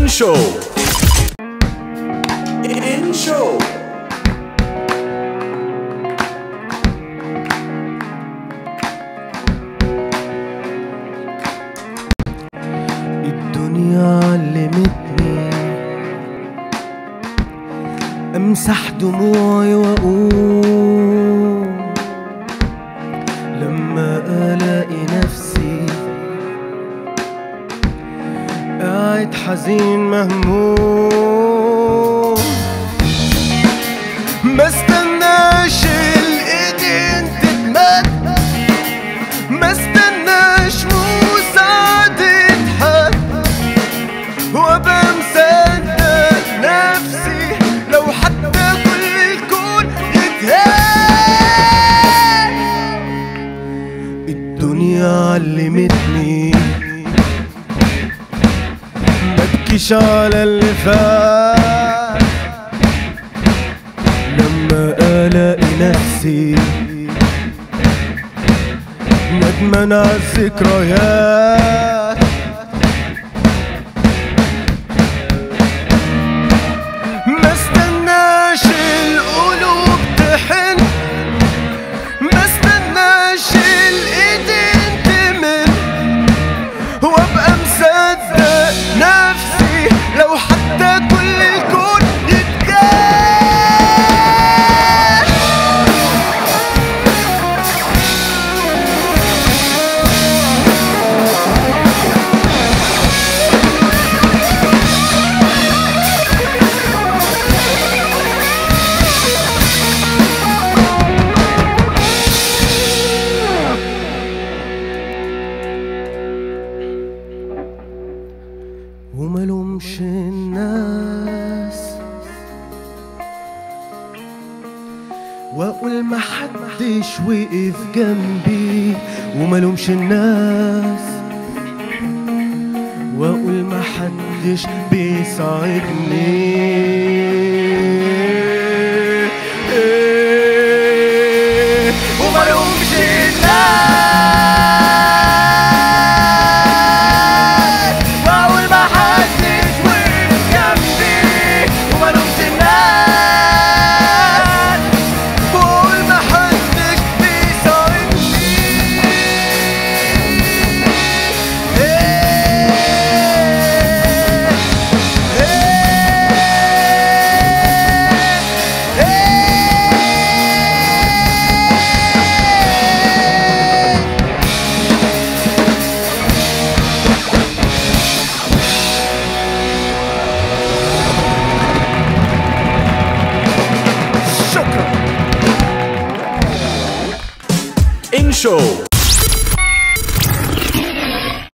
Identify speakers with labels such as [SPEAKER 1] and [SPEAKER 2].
[SPEAKER 1] انشو انشو
[SPEAKER 2] الدنيا علمتني امسح دموعي واقول لما الاقي نفسي قاعد حزين مهموم ما استناش الايدين تتمد ما استناش مساعدة حد وابقى مصدق نفسي لو حتى كل الكون يتهان الدنيا علمتني مبكيش على اللي فات لما الاقي نفسي ندمان على الذكريات ما استناش القلوب تحن ما استناش الايدين تمن وابقى مصدق نفسي لو حتى كل الكون يتجاه وملومش الناس واقول محدش وقف جنبي وملومش الناس واقول محدش بيساعدني وملومش الناس واقول محدش وقف جنبي وملومش الناس واقول محدش
[SPEAKER 1] انشو